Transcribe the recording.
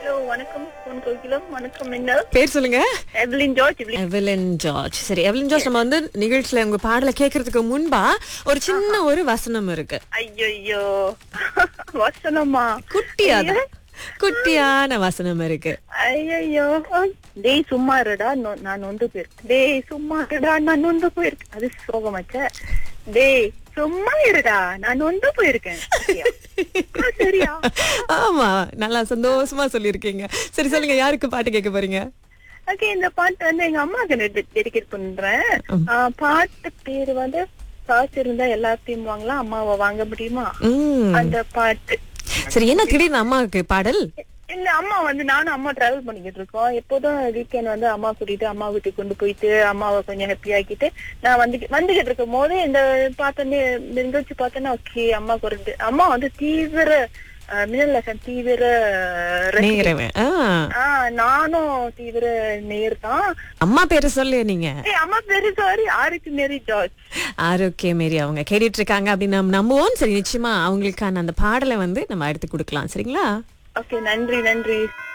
Hello வணக்கம் பொன் கோகிலம் வணக்கம் மின்னல் பேர் சொல்லுங்க Evelyn George Evelyn Evelyn George சரி எவலின் ஜார்ஜ் நம்ம வந்து நிகழ்ச்சியில உங்க பாடலை கேட்கறதுக்கு முன்பா ஒரு சின்ன ஒரு வசனம் இருக்கு ஐயோ வசனமா குட்டியா தான். குட்டியான வசனம் இருக்கு ஐயோ டேய் சும்மா இருடா நொ- நான் நொந்து போயிருக்கேன் டேய் சும்மா இருடா நான் நொந்து போயிருக்கேன் அது சோகமாச்ச டேய் சும்மா இருடா நான் நொந்து போயிருக்கேன் சரியா? ஆ, சரியா ஆமா நல்லா சந்தோஷமா சொல்லியிருக்கீங்க சரி சொல்லுங்க யாருக்கு பாட்டு கேட்க போறீங்க ஓகே இந்த பாட்டு வந்து எங்க அம்மாவுக்கு டெடிகேட் பண்றேன் ஆ, பாட்டு பேரு வந்து காசு இருந்தா எல்லாத்தையும் வாங்கலாம் அம்மாவை வாங்க முடியுமா உம் அந்த பாட்டு சரி என்ன திடீர்னு அம்மாவுக்கு பாடல் இல்ல அம்மா வந்து நானும் அம்மா டிராவல் பண்ணிக்கிட்டு இருக்கோம் எப்போதும் வீக்கெண்ட் வந்து அம்மா கூட்டிட்டு அம்மா வீட்டுக்கு கொண்டு போயிட்டு அம்மாவை கொஞ்சம் ஹாப்பி ஆக்கிட்டு நான் வந்து வந்துகிட்டு இருக்கும் போது இந்த பார்த்தோன்னே இந்த நிகழ்ச்சி பார்த்தோன்னா ஓகே அம்மா குறைந்து அம்மா வந்து தீவிர அஹ், மின்னல் எஃப்எம் தீவிர ரசிகை. நேரவன் ஆ. ஆஹ் நானும் தீவிர நேர் தான் அம்மா பேரு சொல்லு நீங்க ஏய் அம்மா பேரு சாரி ஆருக்கு மேரி ஜார்ஜ் ஆரோக்கிய மேரி அவங்க கேட்டுட்டு இருக்காங்க அப்படின்னு நம்ம நம்புவோம் சரி நிச்சயமா அவங்களுக்கான அந்த பாடலை வந்து நம்ம எடுத்து கொடுக்கலாம் சரிங்களா ஓகே நன்றி நன்றி